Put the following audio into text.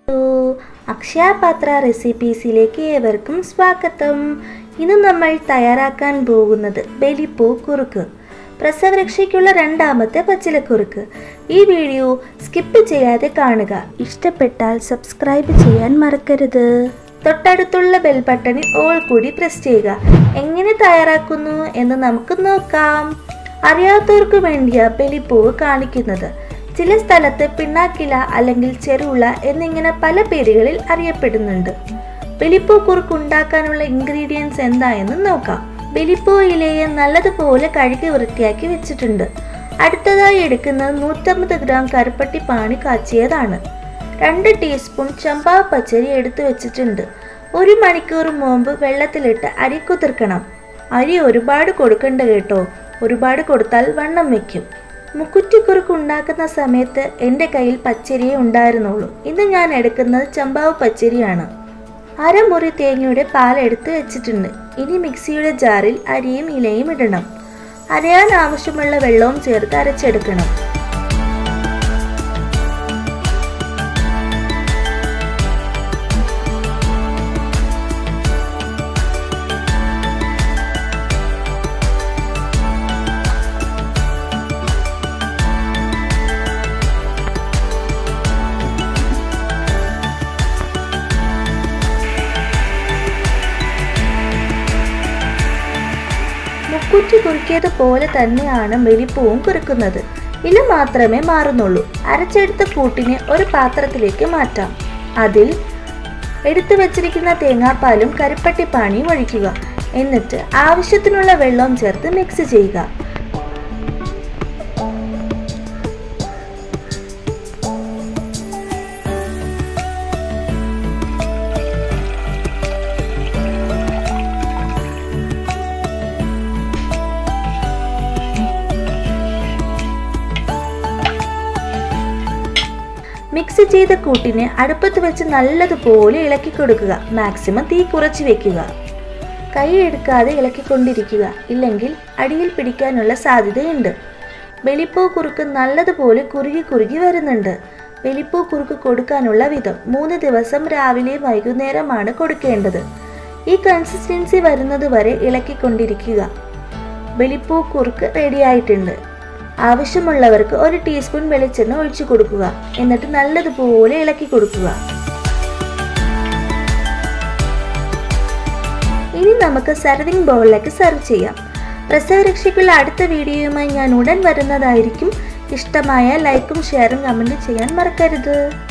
hello Akshaya പാത്ര റെസിപ്പീസിലേക്ക് ഏവർക്കും സ്വാഗതം ഇന്ന് നമ്മൾ തയ്യാറാക്കാൻ പോകുന്നത് ബലിപ്പൂ കുറുക്ക് പ്രസവരക്ഷയ്ക്കുള്ള രണ്ടാമത്തെ പച്ചിലക്കുറുക്ക് ഈ വീഡിയോ സ്കിപ്പ് ചെയ്യാതെ കാണുക ഇഷ്ടപ്പെട്ടാൽ സബ്സ്ക്രൈബ് ചെയ്യാൻ മറക്കരുത് തൊട്ടടുത്തുള്ള ബെൽ ബട്ടണിൽ ഓൾ കൂടി പ്രസ് ചെയ്യുക എങ്ങനെ തയ്യാറാക്കുന്നു എന്ന് നമുക്ക് നോക്കാം അറിയാത്തവർക്ക് വേണ്ടിയാ ബലിപ്പൂവ് കാണിക്കുന്നത് ചില സ്ഥലത്ത് പിണ്ണാക്കില അല്ലെങ്കിൽ ചെറുള എന്നിങ്ങനെ പല പേരുകളിൽ അറിയപ്പെടുന്നുണ്ട് ബലിപ്പൂ കുറുക്ക് ഉണ്ടാക്കാനുള്ള ഇൻഗ്രീഡിയൻസ് എന്തായെന്ന് നോക്കാം ബലിപ്പൂ ഇലയെ നല്ലതുപോലെ കഴുകി വൃത്തിയാക്കി വെച്ചിട്ടുണ്ട് അടുത്തതായി എടുക്കുന്നത് നൂറ്റമ്പത് ഗ്രാം കരുപ്പട്ടി പാണി കാച്ചിയതാണ് രണ്ട് ടീസ്പൂൺ ചമ്പാവ് പച്ചരി എടുത്തു വെച്ചിട്ടുണ്ട് ഒരു മണിക്കൂർ മുമ്പ് വെള്ളത്തിലിട്ട് അരി കുതിർക്കണം അരി ഒരുപാട് കൊടുക്കണ്ട കേട്ടോ ഒരുപാട് കൊടുത്താൽ വണ്ണം വെക്കും മുക്കുറ്റിക്കുറുക്ക് ഉണ്ടാക്കുന്ന സമയത്ത് എൻ്റെ കയ്യിൽ പച്ചരിയേ ഉണ്ടായിരുന്നുള്ളൂ ഇന്ന് ഞാൻ എടുക്കുന്നത് ചമ്പാവ് പച്ചരിയാണ് അരമുറി തേങ്ങയുടെ പാൽ എടുത്ത് വെച്ചിട്ടുണ്ട് ഇനി മിക്സിയുടെ ജാറിൽ അരിയും ഇലയും ഇടണം അരയാൻ ആവശ്യമുള്ള വെള്ളവും ചേർത്ത് അരച്ചെടുക്കണം മുക്കുറ്റി കുറുക്കിയതുപോലെ തന്നെയാണ് ബലിപ്പൂവും കുറുക്കുന്നത് ഇല മാത്രമേ മാറുന്നുള്ളൂ അരച്ചെടുത്ത കൂട്ടിനെ ഒരു പാത്രത്തിലേക്ക് മാറ്റാം അതിൽ എടുത്തു വെച്ചിരിക്കുന്ന തേങ്ങാപ്പാലും കരിപ്പട്ടിപ്പാണിയും ഒഴിക്കുക എന്നിട്ട് ആവശ്യത്തിനുള്ള വെള്ളവും ചേർത്ത് മിക്സ് ചെയ്യുക മിക്സ് ചെയ്ത കൂട്ടിനെ അടുപ്പത്ത് വെച്ച് നല്ലതുപോലെ ഇളക്കി കൊടുക്കുക മാക്സിമം തീ കുറച്ച് വെക്കുക കൈ എടുക്കാതെ ഇളക്കിക്കൊണ്ടിരിക്കുക ഇല്ലെങ്കിൽ അടിയിൽ പിടിക്കാനുള്ള സാധ്യതയുണ്ട് വെളിപ്പൂ കുറുക്ക് നല്ലതുപോലെ കുറുകി കുറുകി വരുന്നുണ്ട് വെളിപ്പൂ കുറുക്ക് കൊടുക്കാനുള്ള വിധം മൂന്ന് ദിവസം രാവിലെ വൈകുന്നേരമാണ് കൊടുക്കേണ്ടത് ഈ കൺസിസ്റ്റൻസി വരുന്നത് വരെ ഇളക്കിക്കൊണ്ടിരിക്കുക വെളിപ്പൂ കുറുക്ക് റെഡിയായിട്ടുണ്ട് ആവശ്യമുള്ളവർക്ക് ഒരു ടീസ്പൂൺ വെളിച്ചെണ്ണ ഒഴിച്ചു കൊടുക്കുക എന്നിട്ട് നല്ലതുപോലെ ഇളക്കി കൊടുക്കുക ഇനി നമുക്ക് സർവിംഗ് ബൗളിലേക്ക് സെർവ് ചെയ്യാം പ്രസവരക്ഷയ്ക്കുള്ള അടുത്ത വീഡിയോയുമായി ഞാൻ ഉടൻ വരുന്നതായിരിക്കും ഇഷ്ടമായ ലൈക്കും ഷെയറും കമൻറ്റ് ചെയ്യാൻ മറക്കരുത്